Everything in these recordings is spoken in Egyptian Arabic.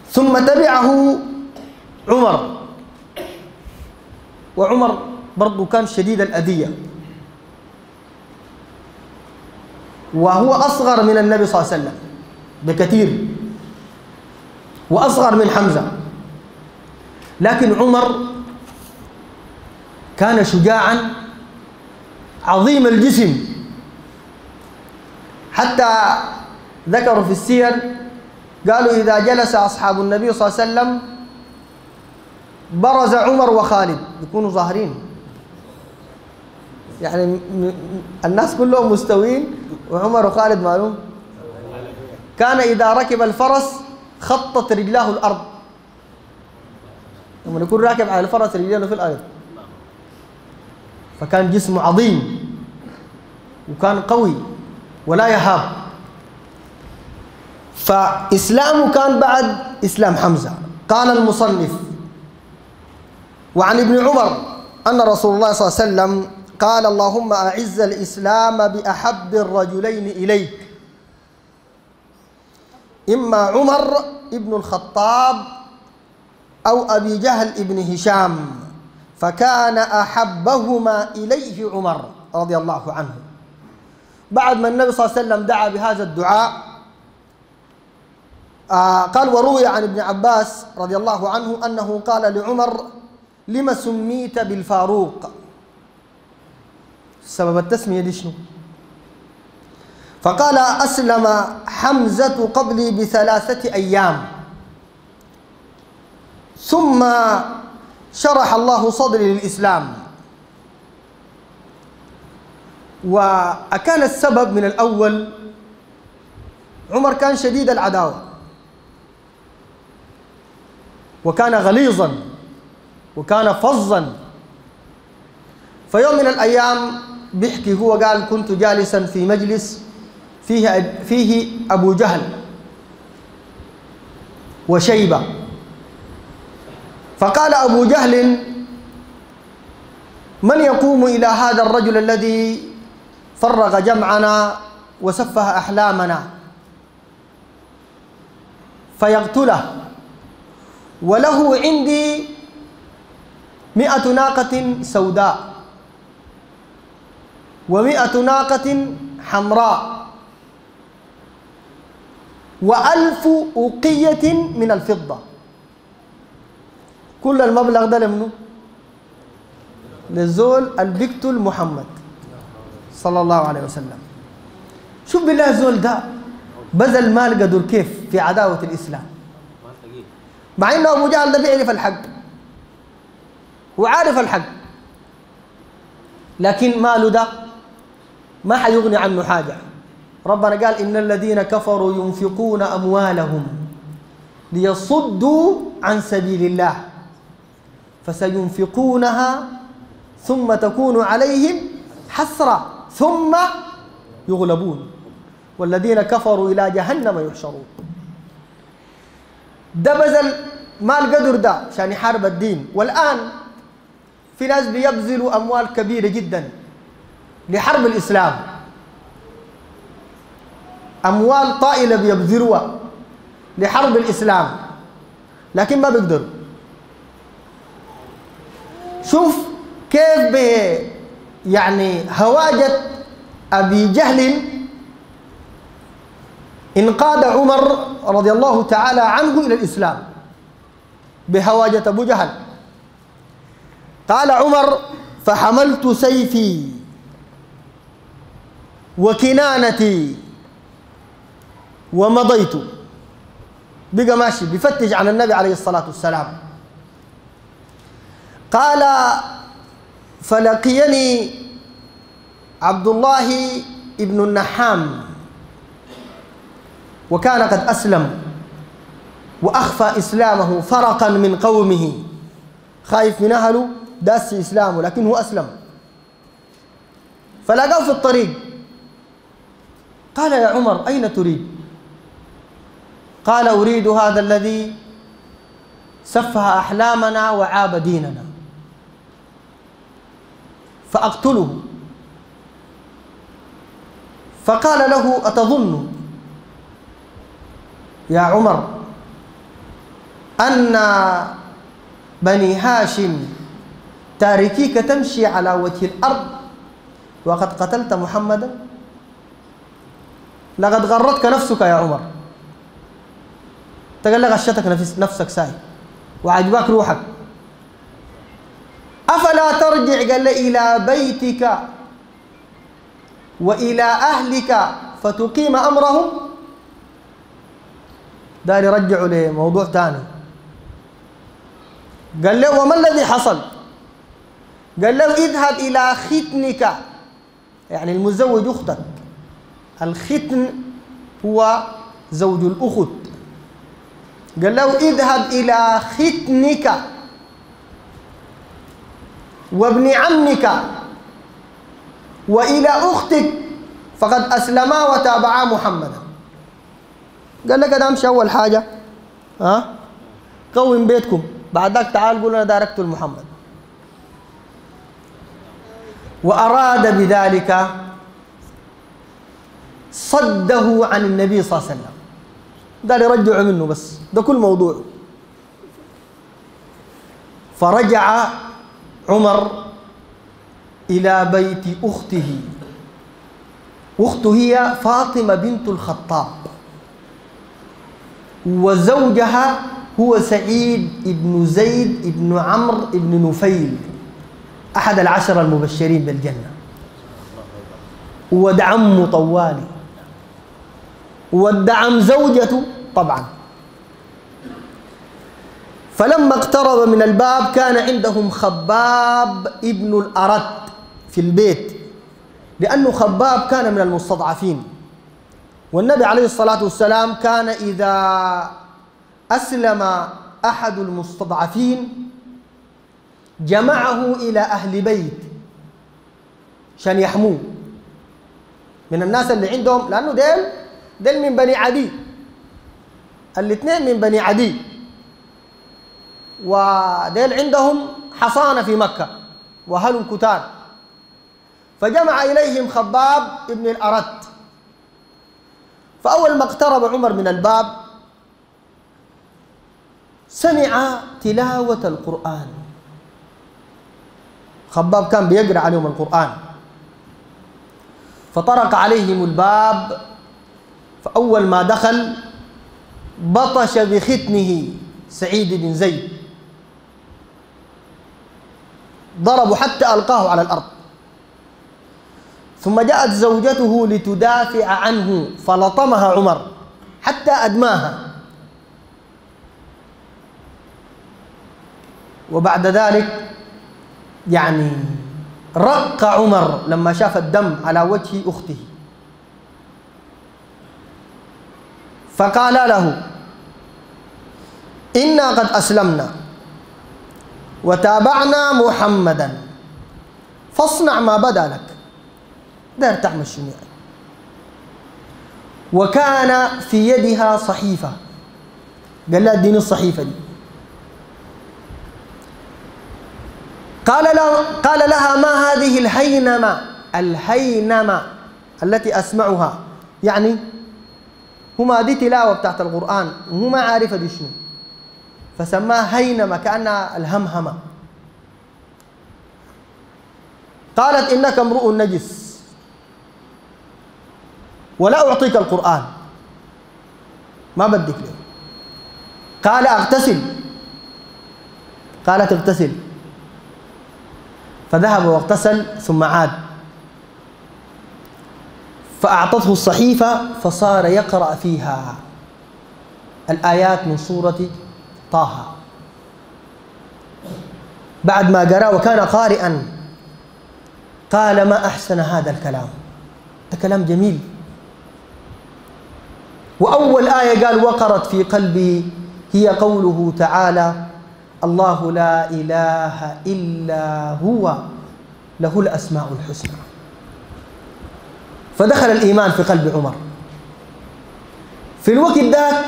ثم تبعه عمر وعمر برضو كان شديد الأذية وهو أصغر من النبي صلى الله عليه وسلم بكثير وأصغر من حمزة لكن عمر كان شجاعا عظيم الجسم حتى ذكروا في السير قالوا إذا جلس أصحاب النبي صلى الله عليه وسلم برز عمر وخالد يكونوا ظاهرين يعني م- م- الناس كلهم مستوين وعمر وخالد معلوم كان إذا ركب الفرس خطت رجلاه الأرض لما يكون راكب على الفرس رجلاه في الأرض فكان جسمه عظيم وكان قوي ولا يهاب فإسلامه كان بعد إسلام حمزة قال المصنف وعن ابن عمر أن رسول الله صلى الله عليه وسلم قال اللهم أعز الإسلام بأحب الرجلين إليك إما عمر ابن الخطاب أو أبي جهل ابن هشام فكان أحبهما إليه عمر رضي الله عنه بعد ما النبي صلى الله عليه وسلم دعا بهذا الدعاء آه قال وروي عن ابن عباس رضي الله عنه أنه قال لعمر لم سميت بالفاروق سبب التسمية دي شنو فقال أسلم حمزة قبلي بثلاثة أيام ثم شرح الله صدري للإسلام وأكان السبب من الأول عمر كان شديد العداوة وكان غليظا وكان فظا فيوم من الأيام بيحكي هو قال كنت جالسا في مجلس فيه فيه أبو جهل وشيبة فقال أبو جهل من يقوم إلى هذا الرجل الذي فرغ جمعنا وسفه أحلامنا فيقتله وله عندي مئة ناقة سوداء ومئة ناقة حمراء وألف أوقية من الفضة كل المبلغ ده لمنه للزول البيقتل محمد صلى الله عليه وسلم شوف بالله الزول ده بذل مال قدر كيف في عداوة الإسلام مع انه ابو جهل ده بيعرف الحق وعارف الحق لكن ماله ده ما حيغني عنه حاجه ربنا قال ان الذين كفروا ينفقون اموالهم ليصدوا عن سبيل الله فسينفقونها ثم تكون عليهم حسره ثم يغلبون والذين كفروا الى جهنم يحشرون ده بذل مال قدر ده عشان يحارب الدين والآن في ناس بيبذلوا أموال كبيرة جدا لحرب الإسلام أموال طائلة بيبذلوها لحرب الإسلام لكن ما بيقدروا شوف كيف ب يعني هواجة أبي جهل انقاد عمر رضي الله تعالى عنه إلى الإسلام بهواجة أبو جهل قال عمر فحملت سيفي وكنانتي ومضيت بقى ماشي بفتش عن النبي عليه الصلاة والسلام قال فلقيني عبد الله ابن النحام وكان قد أسلم وأخفى إسلامه فرقا من قومه خايف من أهله داس إسلامه لكنه أسلم فلقاه في الطريق قال يا عمر أين تريد قال أريد هذا الذي سفه أحلامنا وعاب ديننا فأقتله فقال له أتظن يا عمر أن بني هاشم تاركيك تمشي على وجه الأرض وقد قتلت محمدا لقد غرتك نفسك يا عمر تقول لك غشتك نفس نفسك ساي وعجبك روحك أفلا ترجع قال إلى بيتك وإلى أهلك فتقيم أمرهم دار يرجعوا لموضوع ثاني قال له وما الذي حصل قال له اذهب إلى ختنك يعني المزوج أختك الختن هو زوج الأخت قال له اذهب إلى ختنك وابن عمك وإلى أختك فقد أسلما وتابعا محمدا قال لك أنا أمشي أول حاجة ها قوم بيتكم بعد ذاك تعال قول أنا داركت محمد وأراد بذلك صده عن النبي صلى الله عليه وسلم قال يرجعوا منه بس ده كل موضوع فرجع عمر إلى بيت أخته أخته هي فاطمة بنت الخطاب وزوجها هو سعيد بن زيد بن عمرو بن نفيل أحد العشرة المبشرين بالجنة ودعم طوالي ودعم زوجته طبعا فلما اقترب من الباب كان عندهم خباب ابن الأرت في البيت لأنه خباب كان من المستضعفين والنبي عليه الصلاة والسلام كان إذا أسلم أحد المستضعفين جمعه إلى أهل بيت عشان يحموه من الناس اللي عندهم لأنه ديل ديل من بني عدي الاثنين من بني عدي وديل عندهم حصانة في مكة وهل كتار فجمع إليهم خباب ابن الأرت فأول ما اقترب عمر من الباب سمع تلاوة القرآن خباب كان بيقرأ عليهم القرآن فطرق عليهم الباب فأول ما دخل بطش بختنه سعيد بن زيد ضربوا حتى ألقاه على الأرض ثم جاءت زوجته لتدافع عنه فلطمها عمر حتى أدماها وبعد ذلك يعني رق عمر لما شاف الدم على وجه أخته فقال له إنا قد أسلمنا وتابعنا محمدا فاصنع ما بدا لك دار تعمل شنو يعني وكان في يدها صحيفة قال لها اديني الصحيفة دي قال له قال لها ما هذه الهينمة الهينمة التي أسمعها يعني هما دي تلاوة بتاعت القرآن وهو ما عارفة دي شنو فسماها هينمة كأنها الهمهمة قالت إنك امرؤ نجس ولا أعطيك القرآن ما بدك له قال أغتسل قالت اغتسل فذهب واغتسل ثم عاد فأعطته الصحيفة فصار يقرأ فيها الآيات من سورة طه بعد ما قرأ وكان قارئا قال ما أحسن هذا الكلام ده كلام جميل وأول آية قال وقرت في قلبي هي قوله تعالى الله لا إله إلا هو له الأسماء الحسنى فدخل الإيمان في قلب عمر في الوقت ذاك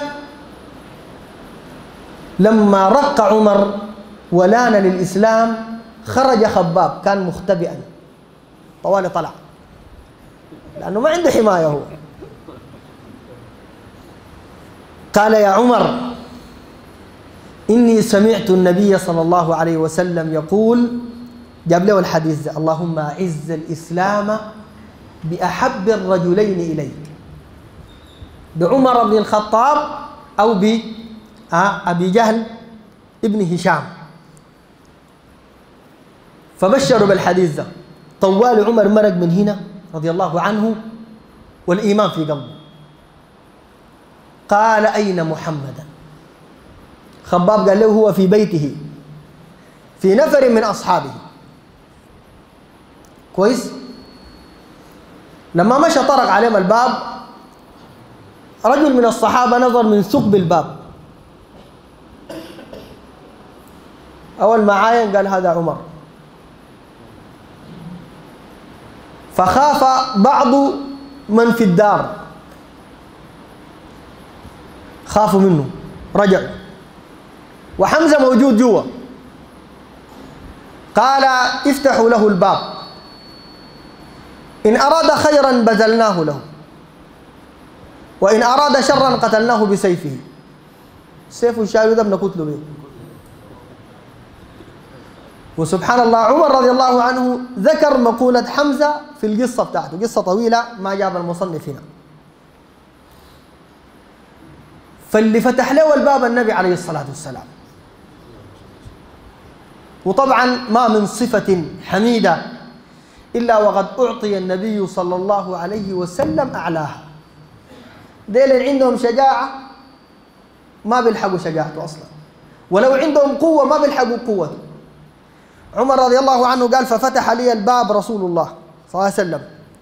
لما رق عمر ولان للإسلام خرج خباب كان مختبئا طوال طلع لأنه ما عنده حماية هو قال يا عمر إني سمعت النبي صلى الله عليه وسلم يقول جاب له الحديث ده اللهم أعز الإسلام بأحب الرجلين إليك بعمر بن الخطاب أو بأبي جهل ابن هشام فبشروا بالحديث ده طوال عمر مرق من هنا رضي الله عنه والإيمان في قلبه قال أين محمدا خباب قال له هو في بيته في نفر من أصحابه كويس لما مشى طرق عليهم الباب رجل من الصحابة نظر من ثقب الباب أول ما عاين قال هذا عمر فخاف بعض من في الدار خافوا منه رجعوا وحمزة موجود جوا قال افتحوا له الباب إن أراد خيرا بذلناه له وإن أراد شرا قتلناه بسيفه سيف الشايب ده بنقتله به وسبحان الله عمر رضي الله عنه ذكر مقولة حمزة في القصة بتاعته قصة طويلة ما جاب المصنف هنا فاللي فتح له الباب النبي عليه الصلاة والسلام وطبعا ما من صفة حميدة إلا وقد أعطي النبي صلى الله عليه وسلم أعلاها ديل اللي عندهم شجاعة ما بيلحقوا شجاعته أصلا ولو عندهم قوة ما بيلحقوا قوته عمر رضي الله عنه قال ففتح لي الباب رسول الله صلى الله عليه وسلم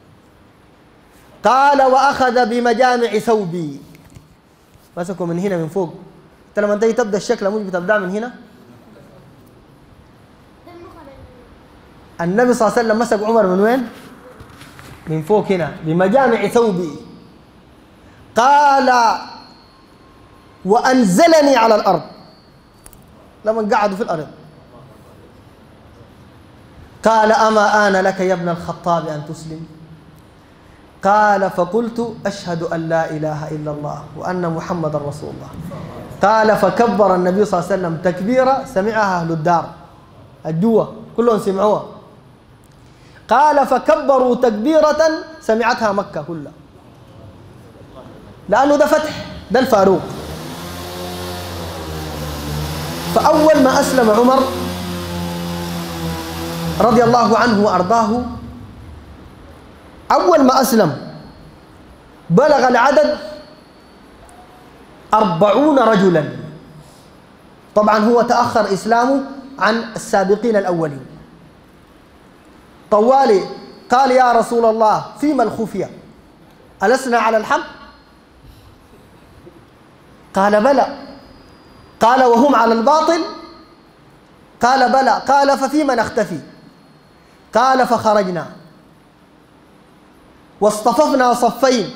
قال وأخذ بمجامع ثوبي مسكه من هنا من فوق انت لما تيجي تبدا الشكل مش بتبدا من هنا النبي صلى الله عليه وسلم مسك عمر من وين من فوق هنا بمجامع ثوبي قال وأنزلني على الأرض لما قعدوا في الأرض قال أما آن لك يا ابن الخطاب أن تسلم قال فقلت أشهد أن لا إله إلا الله وأن محمد رسول الله قال فكبر النبي صلى الله عليه وسلم تكبيرة سمعها أهل الدار الجوة كلهم سمعوها قال فكبروا تكبيرة سمعتها مكة كلها لأنه ده فتح ده الفاروق فأول ما أسلم عمر رضي الله عنه وأرضاه أول ما أسلم بلغ العدد أربعون رجلا طبعا هو تأخر إسلامه عن السابقين الأولين طوالي قال يا رسول الله فيما الخفية ألسنا على الحق قال بلى قال وهم على الباطل قال بلى قال ففيما نختفي قال فخرجنا واصطففنا صفين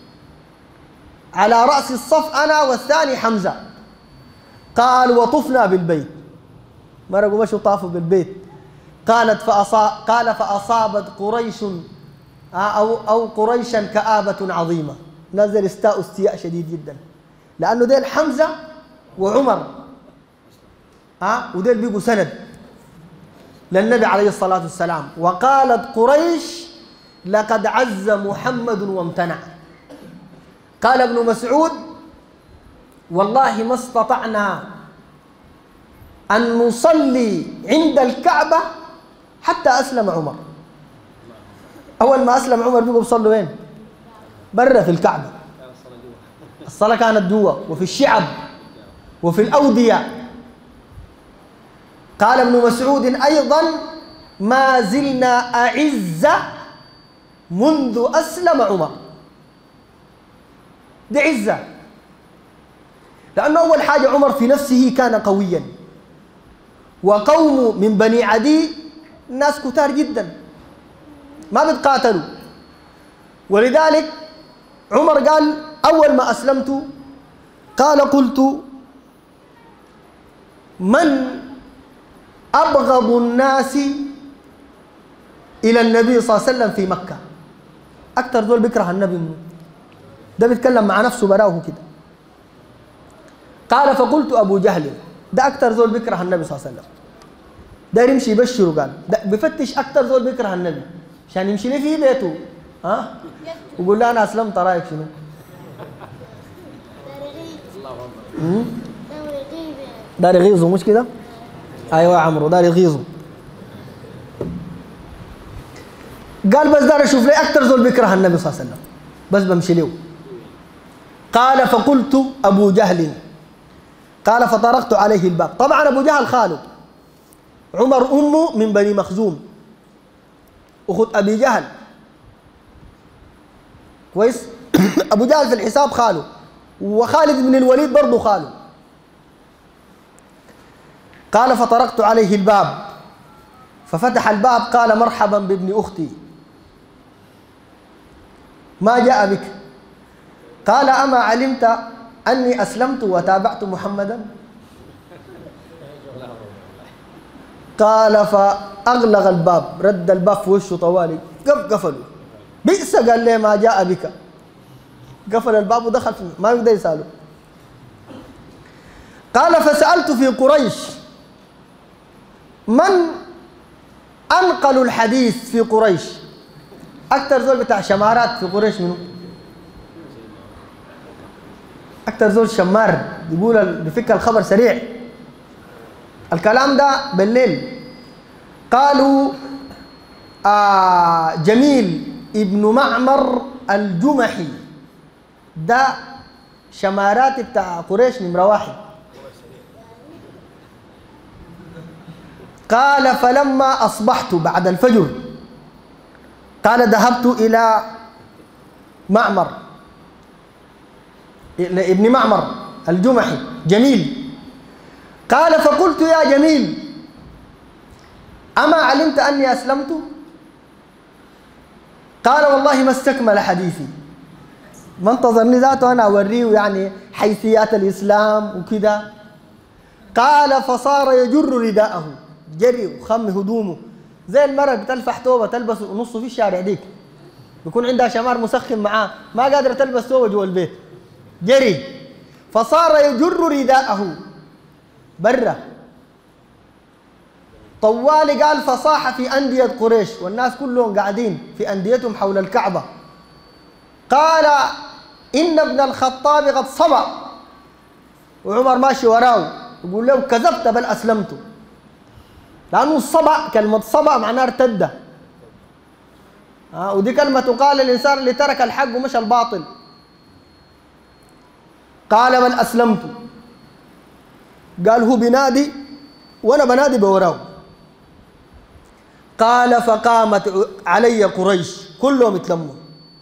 على رأس الصف أنا والثاني حمزة قال وطفنا بالبيت مرقوا مشوا طافوا بالبيت قالت فأصاب قال فأصابت قريش أو أو قريشا كآبة عظيمة نزل استاء استياء شديد جدا لأنه ديل حمزة وعمر ها وديل بيقوا سند للنبي عليه الصلاة والسلام وقالت قريش لقد عز محمد وامتنع قال ابن مسعود والله ما استطعنا أن نصلي عند الكعبة حتى أسلم عمر أول ما أسلم عمر بيقوا بيصلوا وين؟ برا في الكعبة الصلاة كانت جوا وفي الشعب وفي الأودية قال ابن مسعود أيضا ما زلنا أعز منذ أسلم عمر دي عزة لأنه أول حاجة عمر في نفسه كان قويا وقوم من بني عدي ناس كتار جدا ما بيتقاتلوا ولذلك عمر قال أول ما أسلمت قال قلت من أبغض الناس إلى النبي صلى الله عليه وسلم في مكة أكثر دول بيكره النبي منه ده بيتكلم مع نفسه براوه كده قال فقلت أبو جهل ده اكثر زول بيكره النبي صلى الله عليه وسلم داير يمشي يبشره قال ده بفتش اكثر زول بيكره النبي عشان يمشي لي في بيته ها ويقول له انا اسلمت رايك شنو؟ مم؟ دار يغيظه مش كده؟ ايوه يا عمرو دار يغيظه قال بس دار اشوف لي اكثر زول بيكره النبي صلى الله عليه وسلم بس بمشي له قال فقلت ابو جهل قال فطرقت عليه الباب طبعا ابو جهل خاله عمر امه من بني مخزوم اخت ابي جهل كويس ابو جهل في الحساب خاله وخالد بن الوليد برضه خاله قال فطرقت عليه الباب ففتح الباب قال مرحبا بابن اختي ما جاء بك قال اما علمت اني اسلمت وتابعت محمدا قال فاغلق الباب رد الباب في وشه طوالي قف قفلوا بئس قال لي ما جاء بك قفل الباب ودخل فيه ما يقدر يساله قال فسألت في قريش من أنقل الحديث في قريش أكثر زول بتاع شمارات في قريش منه أكثر زول شمار يقول بفك الخبر سريع الكلام ده بالليل قالوا آه جميل ابن معمر الجمحي ده شمارات بتاع قريش نمرة واحد قال فلما أصبحت بعد الفجر قال ذهبت إلى معمر ابن معمر الجمحي جميل قال فقلت يا جميل أما علمت أني أسلمت قال والله ما استكمل حديثي ما انتظرني ذاته أنا أوريه يعني حيثيات الإسلام وكذا قال فصار يجر رداءه جري وخم هدومه زي المرأة بتلفح توبة تلبس نصه في الشارع ديك بيكون عندها شمار مسخن معاه ما قادرة تلبس توبة جوا البيت جري فصار يجر رداءه برا طوالي قال فصاح في أندية قريش والناس كلهم قاعدين في أنديتهم حول الكعبة قال إن ابن الخطاب قد صبأ وعمر ماشي وراه يقول له كذبت بل أسلمت لأنه الصبأ كلمة صبأ معناها ارتد ودي كلمة تقال للإنسان اللي ترك الحق ومشى الباطل قال بل أسلمت قال هو بنادي وأنا بنادي بوراه قال فقامت علي قريش كلهم يتلموا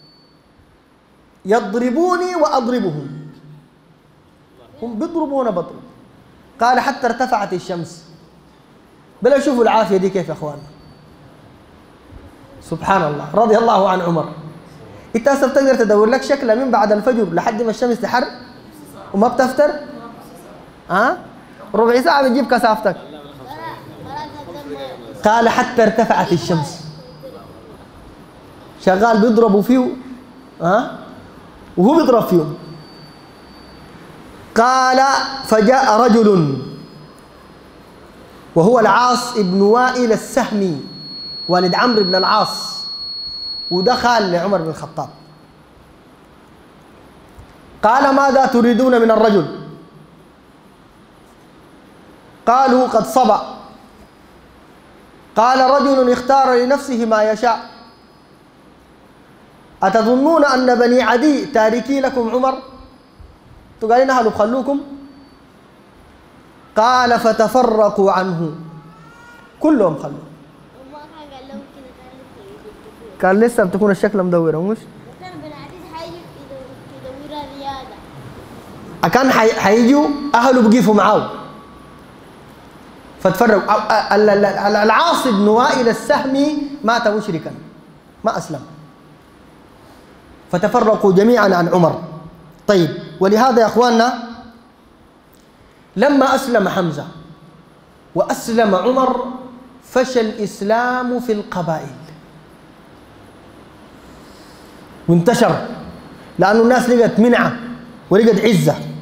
يضربوني وأضربهم هم بيضربون بضرب قال حتى ارتفعت الشمس بلا شوفوا العافية دي كيف يا أخوان سبحان الله رضي الله عن عمر انت هسه بتقدر تدور لك شكله من بعد الفجر لحد ما الشمس تحر وما بتفتر ها أه؟ ربع ساعة بتجيب كثافتك قال حتى ارتفعت الشمس شغال بيضربوا فيه ها أه؟ وهو بيضرب فيهم قال فجاء رجل وهو العاص ابن وائل السهمي والد عمرو بن العاص ودخل لعمر بن الخطاب قال ماذا تريدون من الرجل قالوا قد صبأ قال رجل اختار لنفسه ما يشاء أتظنون أن بني عدي تاركي لكم عمر تقالين أهل خلوكم قال فتفرقوا عنه كلهم خلوه كان لسه بتكون الشكل مدورة مش كان حيجوا أهله بقيفوا معاه فتفرقوا العاص بن وائل السهمي مات مشركا ما أسلم فتفرقوا جميعا عن عمر طيب ولهذا يا اخواننا لما اسلم حمزه واسلم عمر فشى الاسلام في القبائل وانتشر لانه الناس لقت منعه ولقت عزه